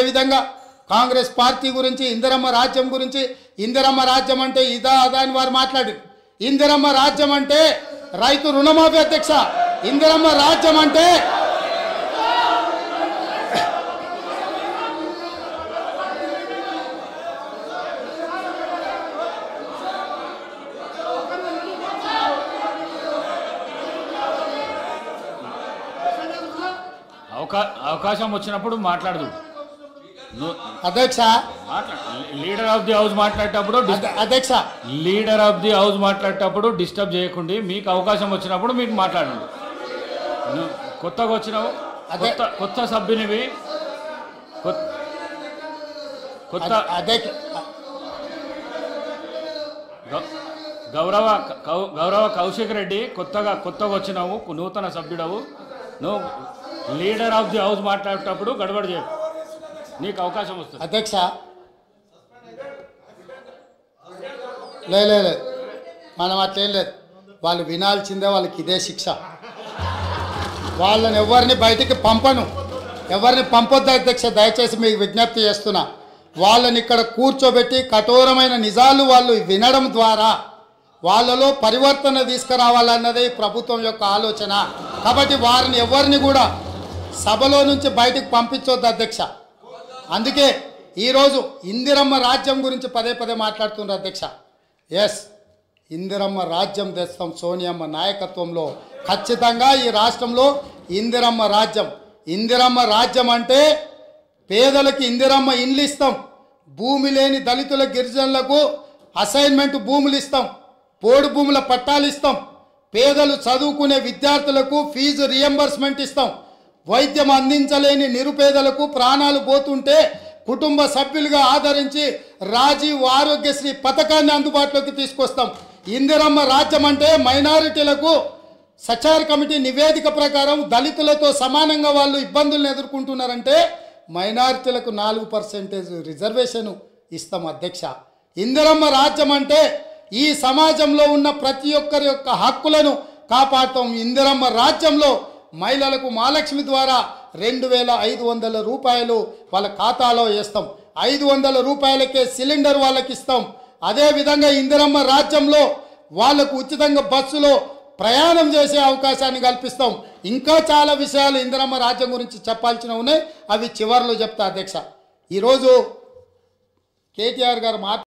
అదేవిధంగా కాంగ్రెస్ పార్టీ గురించి ఇందిరమ్మ రాజ్యం గురించి ఇందిరమ్మ రాజ్యం అంటే ఇదా అదా అని వారు మాట్లాడారు ఇందిరమ్మ రాజ్యం అంటే రైతు రుణమాఫీ అధ్యక్ష ఇందిరమ్మ రాజ్యం అంటే అవకా అవకాశం వచ్చినప్పుడు మాట్లాడదు ను- అధ్యక్ష మాట్లా లీడర్ ఆఫ్ ది హౌస్ మాట్లాడేటప్పుడు డిస్- అధ్య- అధ్యక్ష లీడర్ ఆఫ్ ది హౌస్ మాట్లాడేటప్పుడు డిస్టర్బ్ చేయకుండా మీకు అవకాశం వచ్చినప్పుడు మీకు మాట్లాడండి నువ్వు కొత్తగా వచ్చినావు అదే. కొత్త కొత్త సభ్యునివి కొత్త కొత్త అధ్య- అధ్యక్ష గౌ- గౌరవ కౌ- గౌరవ కౌశిక్ రెడ్డి కొత్తగా కొత్తగా వచ్చినావు నూతన సభ్యుడవు నువ్వు లీడర్ ఆఫ్ ది హౌస్ మాట్లాడేటప్పుడు గడబడి చేయకు నీకు అవకాశం వస్తుంది అధ్యక్ష లే లే లే. మనం అట్లేం లేదు వాళ్ళు వినాల్సిందే వాళ్ళకి ఇదే శిక్ష వాళ్ళని ఎవరిని బయటికి పంపను ఎవరిని పంపొద్దు అధ్యక్ష దయచేసి మీకు విజ్ఞప్తి చేస్తున్నా వాళ్ళని ఇక్కడ కూర్చోబెట్టి కఠోరమైన నిజాలు వాళ్ళు వినడం ద్వారా వాళ్ళలో పరివర్తన తీసుకురావాలన్నదే ఈ ప్రభుత్వం యొక్క ఆలోచన కాబట్టి వారిని ఎవరిని కూడా సభలో నుంచి బయటికి పంపించొద్దు అధ్యక్ష అందుకే ఈరోజు ఇందిరమ్మ రాజ్యం గురించి పదే పదే మాట్లాడుతున్నారు అధ్యక్ష ఎస్ ఇందిరమ్మ రాజ్యం తెస్తాం సోనియమ్మ నాయకత్వంలో ఖచ్చితంగా ఈ రాష్ట్రంలో ఇందిరమ్మ రాజ్యం ఇందిరమ్మ రాజ్యం అంటే పేదలకు ఇందిరమ్మ ఇండ్లు ఇస్తాం భూమి లేని దళితుల గిరిజనులకు అసైన్మెంట్ భూములు ఇస్తాం పోడు భూముల పట్టాలు ఇస్తాం పేదలు చదువుకునే విద్యార్థులకు ఫీజు రియంబర్స్మెంట్ ఇస్తాం వైద్యం అందించలేని నిరుపేదలకు ప్రాణాలు పోతుంటే కుటుంబ సభ్యులుగా ఆదరించి రాజీవ్ ఆరోగ్యశ్రీ పథకాన్ని అందుబాటులోకి తీసుకొస్తాం ఇందిరమ్మ రాజ్యం అంటే మైనారిటీలకు సచార్ కమిటీ నివేదిక ప్రకారం దళితులతో సమానంగా వాళ్ళు ఇబ్బందులను ఎదుర్కొంటున్నారంటే మైనారిటీలకు నాలుగు పర్సెంటేజ్ రిజర్వేషన్ ఇస్తాం అధ్యక్ష ఇందిరమ్మ రాజ్యం అంటే ఈ సమాజంలో ఉన్న ప్రతి ఒక్కరి యొక్క హక్కులను కాపాడుతాం ఇందిరమ్మ రాజ్యంలో మహిళలకు మహాలక్ష్మి ద్వారా రెండు వేల ఐదు వందల రూపాయలు వాళ్ళ ఖాతాలో వేస్తాం ఐదు వందల రూపాయలకే సిలిండర్ వాళ్ళకి ఇస్తాం అదేవిధంగా ఇందిరమ్మ రాజ్యంలో వాళ్ళకు ఉచితంగా బస్సులో ప్రయాణం చేసే అవకాశాన్ని కల్పిస్తాం ఇంకా చాలా విషయాలు ఇందిరమ్మ రాజ్యం గురించి చెప్పాల్సిన ఉన్నాయి అవి చివర్లో చెప్తా అధ్యక్ష ఈరోజు కేటీఆర్ గారు మాట్లాడు